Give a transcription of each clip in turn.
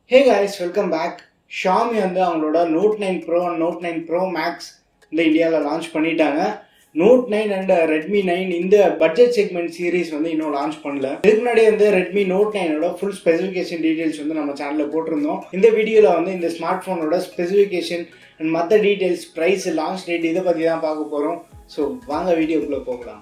ஹே guys welcome back Xiaomi வந்து அவங்களோட note nine pro note nine pro max இந்த இந்தியாவில் லான்ச் பண்ணிட்டாங்க note nine and Redmi nine இந்த பட்ஜெட் செக்மெண்ட் சீரிஸ் வந்து இன்னும் லான்ச் பண்ணல இதுக்கு முன்னாடி வந்து ரெட்மி நோட் நைனோட ஃபுல் ஸ்பெசிஃபிகேஷன் டீடைல்ஸ் வந்து நம்ம சேனலில் போட்டிருந்தோம் இந்த வீடியோவில் வந்து இந்த ஸ்மார்ட் ஃபோனோட ஸ்பெசிஃபிகேஷன் அண்ட் மற்ற டீடைல்ஸ் ப்ரைஸ் லான்ச் டேட் இதை பற்றி தான் பார்க்க போகிறோம் ஸோ வாங்க வீடியோக்குள்ளே போகலாம்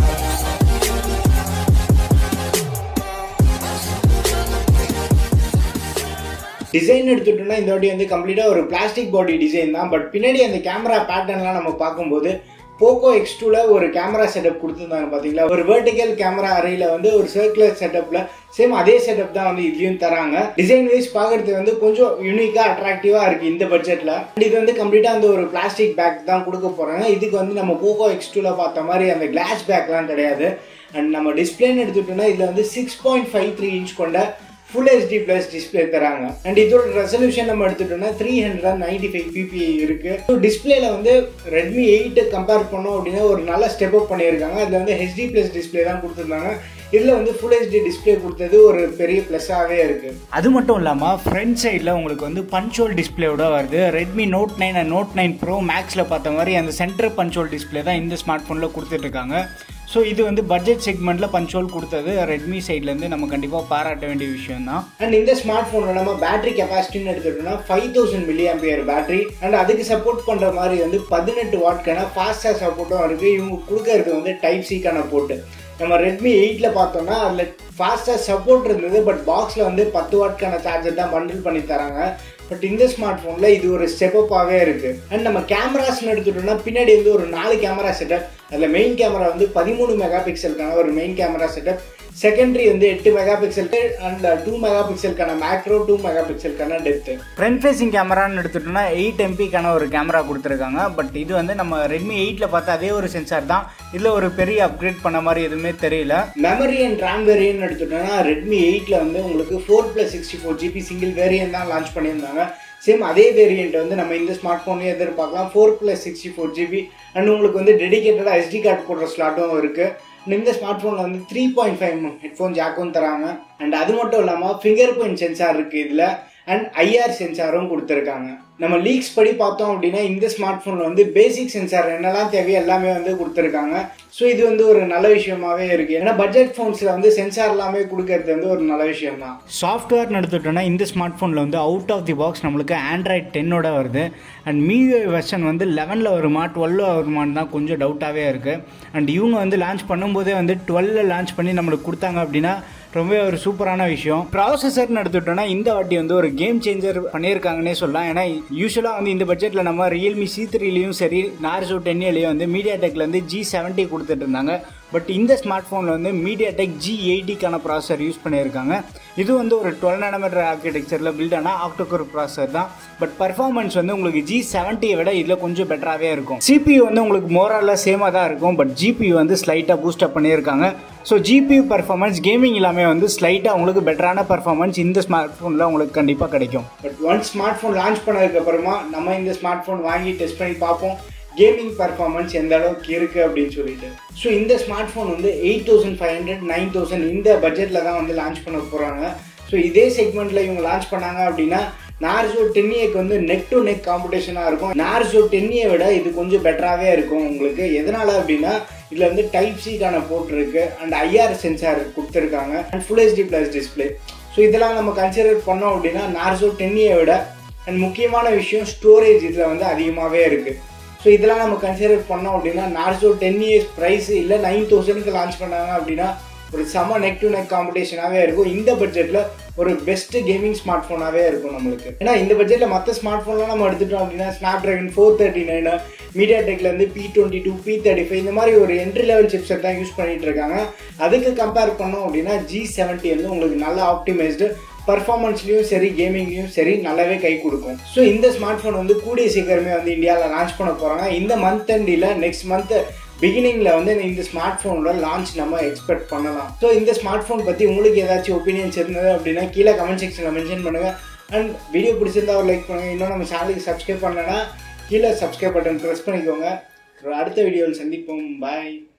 டிசைன் எடுத்துட்டோம்னா இந்த வாட்டி வந்து கம்ப்ளீட்டாக ஒரு பிளாஸ்டிக் பாடி டிசைன் தான் பட் பின்னாடி அந்த கேமரா பேட்டர்ன்லாம் நம்ம பார்க்கும்போது போக்கோ எக்ஸ் டூவில் ஒரு கேமரா செட்டப் கொடுத்துருந்தாங்க பார்த்தீங்களா ஒரு வெர்டிக்கல் கேமரா அறையில் வந்து ஒரு சர்க்குலர் செட்டப்பில் சேம் அதே செட்டப் தான் வந்து இதுலையும் தராங்க டிசைன் வைஸ் பார்க்கறதுக்கு வந்து கொஞ்சம் யூனிக்காக அட்ராக்டிவாக இருக்குது இந்த பட்ஜெட்டில் இது வந்து கம்ப்ளீட்டாக அந்த ஒரு பிளாஸ்டிக் பேக் தான் கொடுக்க போகிறாங்க இதுக்கு வந்து நம்ம போக்கோ எக்ஸ் டூவில் பார்த்த மாதிரி அந்த கிளாஸ் பேக்லாம் கிடையாது அண்ட் நம்ம டிஸ்பிளேன்னு எடுத்துட்டோம்னா இதில் வந்து six point five three inch கொண்ட ஃபுல் ஹெச்டி ப்ளஸ் டிஸ்பிளே தராங்க அண்ட் இதோட ரெசல்யூஷன் நம்ம எடுத்துட்டோம்னா three hundred ninety five PPI இருக்கு ஸோ டிஸ்பிளேல வந்து ரெட்மி எயிட்டு கம்பேர் பண்ணோம் அப்படின்னா ஒரு நல்ல ஸ்டெப் அப் பண்ணியிருக்காங்க அதில் வந்து ஹெச்டி ப்ளஸ் டிஸ்பிளே தான் கொடுத்துருந்தாங்க இதில் வந்து ஃபுல் ஹெச்டி டிஸ்பிளே கொடுத்தது ஒரு பெரிய ப்ளஸ்ஸாகவே இருக்கு அது மட்டும் இல்லாமல் ஃப்ரண்ட் சைடில் உங்களுக்கு வந்து பஞ்சோல் டிஸ்பிளேயோட வருது Redmi note nine and note nine pro மேக்ஸில் பார்த்த மாதிரி அந்த சென்டர் பஞ்சோல் டிஸ்பிளே தான் இந்த ஸ்மார்ட் ஃபோனில் கொடுத்துட்ருக்காங்க ஸோ இது வந்து பட்ஜெட் செக்மெண்ட்டில் பஞ்சோல் கொடுத்தது ரெட்மி சைட்லேருந்து நம்ம கண்டிப்பாக பாராட்ட வேண்டிய விஷயம் தான் அண்ட் இந்த ஸ்மார்ட் ஃபோனில் நம்ம பேட்டரி கெப்பாசிட்டின்னு எடுத்துட்டோம்னா five thousand milli ampere battery and அதுக்கு சப்போர்ட் பண்ணுற மாதிரி வந்து பதினெட்டு வாட்க்கான ஃபாஸ்டாக சப்போர்ட்டும் இருக்குது இவங்க கொடுக்கறது வந்து டைப் சிக்கான போட்டு நம்ம ரெட்மி எயிட்டில் பார்த்தோம்னா அதில் ஃபாஸ்ட்டாக சப்போர்ட் இருந்தது பட் பாக்ஸில் வந்து பத்து வாட்க்கான சார்ஜர் தான் பண்டில் பண்ணி தராங்க பட் இந்த ஸ்மார்ட் ஃபோனில் இது ஒரு ஸ்டெப் அப்பாகவே இருக்குது அண்ட் நம்ம கேமராஸ்னு எடுத்துட்டோம்னா பின்னாடி வந்து ஒரு நாலு கேமரா செட்டப் அதில் மெயின் கேமரா வந்து பதிமூணு மெகா பிக்சலுக்கான ஒரு மெயின் கேமரா செட்டப் செகண்டரி வந்து எட்டு மெகா பிக்சலுக்கு அண்ட் டூ மெகா பிக்சலுக்கான மேக்ரோ டூ மெகா பிக்சலுக்கான டெப்த்து ஃப்ரண்ட் ஃபேசிங் கேமரான்னு எடுத்துட்டோம்னா எயிட் எம்பிக்கான ஒரு கேமரா கொடுத்துருக்காங்க பட் இது வந்து நம்ம ரெட்மி எயிட்டில் பார்த்த அதே ஒரு சென்சார் தான் இதில் ஒரு பெரிய அப்கிரேட் பண்ண மாதிரி எதுவுமே தெரியல மெமரி அண்ட் ரேம் வேரியன்ட் எடுத்துட்டோம்னா ரெட்மி எயிட்டில் வந்து உங்களுக்கு four plus sixty four GB single variant தான் லான்ச் பண்ணியிருந்தாங்க சேம் அதே வேரியண்ட் வந்து நம்ம இந்த ஸ்மார்ட் ஃபோன்லேயே எதிர்பார்க்கலாம் four plus sixty four GB and உங்களுக்கு வந்து டெடிகேட்டடாக எஸ்டி கார்டு போடுற ஸ்லாட்டும் இருக்குது இந்த ஸ்மார்ட் ஃபோனில் வந்து த்ரீ பாயிண்ட் ஃபைவ் ஹெட்ஃபோன் ஜாக்கும் தராங்க அண்ட் அது மட்டும் இல்லாமல் ஃபிங்கர் பிரிண்ட் சென்சார் இருக்குது இதில் அண்ட் ஐஆர் சென்சாரும் கொடுத்துருக்காங்க நம்ம லீக்ஸ் படி பார்த்தோம் அப்படின்னா இந்த ஸ்மார்ட் ஃபோனில் வந்து பேசிக் சென்சார் என்னெல்லாம் தேவையோ எல்லாமே வந்து கொடுத்துருக்காங்க ஸோ இது வந்து ஒரு நல்ல விஷயமாவே இருக்குது ஏன்னா பட்ஜெட் ஃபோன்ஸில் வந்து சென்சார் எல்லாமே கொடுக்கறது வந்து ஒரு நல்ல விஷயம் தான் சாஃப்ட்வேர்னு எடுத்துட்டோம்னா இந்த ஸ்மார்ட் ஃபோனில் வந்து அவுட் ஆஃப் தி பாக்ஸ் நம்மளுக்கு ஆண்ட்ராய்ட் டென்னோட வருது அண்ட் மீதி வெர்ஷன் வந்து லெவனில் வருமா டுவெல்ல வருமானு தான் கொஞ்சம் டவுட்டாகவே இருக்குது அண்ட் இவங்க வந்து லான்ச் பண்ணும்போதே வந்து டுவெல்ல லான்ச் பண்ணி நம்மளுக்கு கொடுத்தாங்க அப்படின்னா ரொம்பவே ஒரு சூப்பரான விஷயம் ப்ராசஸர்னு எடுத்துட்டோம்னா இந்த வாட்டி வந்து ஒரு கேம் சேஞ்சர் பண்ணியிருக்காங்கன்னே சொல்லலாம் ஏன்னா யூஸ்வலாக வந்து இந்த பட்ஜெட்டில் நம்ம ரியல்மி சி த்ரீலையும் சரி நார்சோ டென்ஏலையும் வந்து மீடியா டெக்லேருந்து ஜி செவன்ட்டி கொடுத்துட்டு இருந்தாங்க பட் இந்த ஸ்மார்ட் ஃபோனில் வந்து மீடியா டெக் ஜி எயிட்டிக்கான ப்ராசஸர் யூஸ் பண்ணியிருக்காங்க இது வந்து ஒரு டுவெல் நானோமீட்டர் ஆர்கிடெக்சரில் பில்ட் ஆனால் ஆக்டோகோர் ப்ராசஸர் தான் பட் பர்ஃபார்மன்ஸ் வந்து உங்களுக்கு ஜி செவன்ட்டியை விட இதில் கொஞ்சம் பெட்டராகவே இருக்கும் சிபியூ வந்து உங்களுக்கு மோரலில் சேமாக தான் இருக்கும் பட் ஜிபியூ வந்து ஸ்லைட்டாக பூஸ்டப் பண்ணியிருக்காங்க ஸோ ஜிபியூ பர்ஃபார்மன்ஸ் கேமிங் எல்லாமே வந்து ஸ்லைட்டாக உங்களுக்கு பெட்டரான பர்ஃபார்மன்ஸ் இந்த ஸ்மார்ட் ஃபோனில் உங்களுக்கு கண்டிப்பாக கிடைக்கும் but one smart phone launch பண்ணதுக்கப்புறமா நம்ம இந்த ஸ்மார்ட் ஃபோன் வாங்கி டெஸ்ட் பண்ணி பார்ப்போம் கேமிங் பர்ஃபார்மன்ஸ் எந்த அளவுக்கு இருக்குது அப்படின்னு சொல்லிட்டு ஸோ இந்த ஸ்மார்ட் ஃபோன் வந்து eight thousand five hundred nine thousand இந்த பட்ஜெட்டில் தான் வந்து லான்ச் பண்ண போகிறாங்க ஸோ இதே செக்மெண்ட்டில் இவங்க லான்ச் பண்ணாங்க அப்படின்னா நார்சோ டென்னியக்கு வந்து நெக் டு நெக் காம்படிஷனாக இருக்கும் நார்சோ டென்னியை விட இது கொஞ்சம் பெட்டராகவே இருக்கும் உங்களுக்கு எதனால் அப்படின்னா இதில் வந்து டைப் சிக்கான போர்ட் இருக்குது அண்ட் ஐஆர் சென்சார் கொடுத்துருக்காங்க and full HD plus display so இதெல்லாம் நம்ம கன்சிடர் பண்ணோம் அப்படின்னா நார்சோ டென்னியை விட அண்ட் முக்கியமான விஷயம் ஸ்டோரேஜ் இதில் வந்து அதிகமாகவே இருக்குது ஸோ இதெல்லாம் நம்ம கன்சிடர் பண்ணோம் அப்படின்னா நார்சோ டென் இயர்ஸ் ப்ரைஸ் இல்லை நைன் தௌசண்ட்க்கு லான்ச் பண்ணாங்க அப்படின்னா ஒரு செம்ம நெக் டு நெக் காம்படிஷனாகவே இருக்கும் இந்த பட்ஜெட்டில் ஒரு பெஸ்ட் கேமிங் ஸ்மார்ட் ஃபோனாகவே இருக்கும் நம்மளுக்கு ஏன்னா இந்த பட்ஜெட்டில் மற்ற ஸ்மார்ட் ஃபோன்லாம் நம்ம எடுத்துட்டோம் அப்படின்னா Snapdragon four thirty nine media டெக்லேருந்து P twenty two P thirty five இந்த மாதிரி ஒரு என்ட்ரி லெவல் சிப்செட் தான் யூஸ் பண்ணிட்டு இருக்காங்க அதுக்கு கம்பேர் பண்ணோம் அப்படின்னா ஜி செவன்ட்டி வந்து உங்களுக்கு நல்ல ஆப்டிமைஸ்டு பர்ஃபார்மன்ஸ்லையும் சரி கேமிங்லையும் சரி நல்லாவே கை கொடுக்கும் ஸோ இந்த ஸ்மார்ட் ஃபோன் வந்து கூடிய சீக்கிரமே வந்து இந்தியாவில் லான்ச் பண்ண போகிறாங்க இந்த மந்த் அண்டில் நெக்ஸ்ட் மந்த் பிகினிங்கில் வந்து இந்த ஸ்மார்ட் ஃபோனோட லான்ச் நம்ம எக்ஸ்பெக்ட் பண்ணலாம் ஸோ இந்த ஸ்மார்ட் ஃபோன் பற்றி உங்களுக்கு ஏதாச்சும் ஒப்பீனியன்ஸ் இருந்தது அப்படின்னா கீழே கமெண்ட் செக்ஷனில் மென்ஷன் பண்ணுங்கள் அண்ட் வீடியோ பிடிச்சிருந்தா ஒரு லைக் பண்ணுங்கள் இன்னும் நம்ம சேனலுக்கு சப்ஸ்கிரைப் பண்ணலன்னா கீழே சப்ஸ்கிரைப் பட்டன் ப்ரெஸ் பண்ணிக்கோங்க அடுத்த வீடியோவில் சந்திப்போம் பாய்